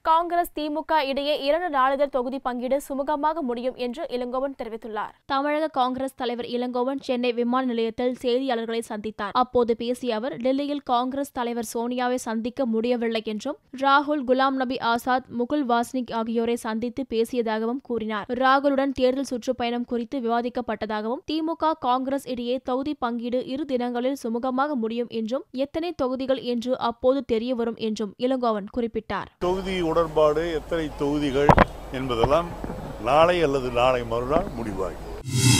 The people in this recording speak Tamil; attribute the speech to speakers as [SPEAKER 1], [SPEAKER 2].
[SPEAKER 1] காங்கிரஸ் திமுக இடையே இரண்டு நாளிதழ் தொகுதி பங்கீடு சுமூகமாக முடியும் என்று இளங்கோவன் தெரிவித்துள்ளார் தமிழக காங்கிரஸ் தலைவர் இளங்கோவன் சென்னை விமான நிலையத்தில் செய்தியாளர்களை சந்தித்தார் அப்போது பேசிய அவர் டெல்லியில் காங்கிரஸ் தலைவர் சோனியாவை சந்திக்க முடியவில்லை என்றும் ராகுல் குலாம் நபி ஆசாத் முகுல் வாஸ்னிக் ஆகியோரை சந்தித்து பேசியதாகவும் கூறினார் ராகுலுடன் தேர்தல் சுற்றுப்பயணம் குறித்து விவாதிக்கப்பட்டதாகவும் திமுக காங்கிரஸ் இடையே தொகுதி பங்கீடு இரு தினங்களில் சுமூகமாக முடியும் என்றும் எத்தனை தொகுதிகள் என்று அப்போது தெரியவரும் என்றும் இளங்கோவன் குறிப்பிட்டார்
[SPEAKER 2] தொகுதி உடன்பாடு எத்தனை தொகுதிகள் என்பதெல்லாம் நாளை அல்லது நாளை மறுநாள் முடிவாகும்